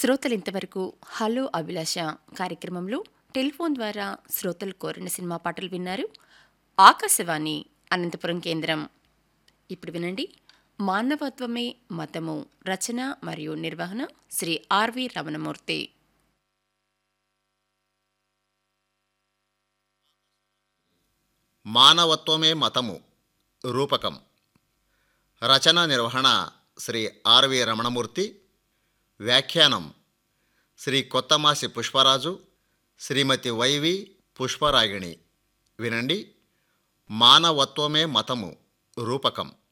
శ్రోతలు ఇంతవరకు హలో అభిలాష కార్యక్రమంలో టెలిఫోన్ ద్వారా శ్రోతలు కోరిన సినిమా పాటలు విన్నారు ఆకాశవాణి అనంతపురం కేంద్రం ఇప్పుడు వినండి మానవత్వమే మతము రచన మరియు నిర్వహణ శ్రీ ఆర్వి రమణమూర్తి మానవత్వమే మతము రూపకం రచన నిర్వహణ శ్రీ ఆర్వి రమణమూర్తి వ్యాఖ్యానం శ్రీ కొత్తమాసి పుష్పరాజు శ్రీమతి వైవి పుష్పరాగిణి వినండి మానవత్వమే మతము రూపకం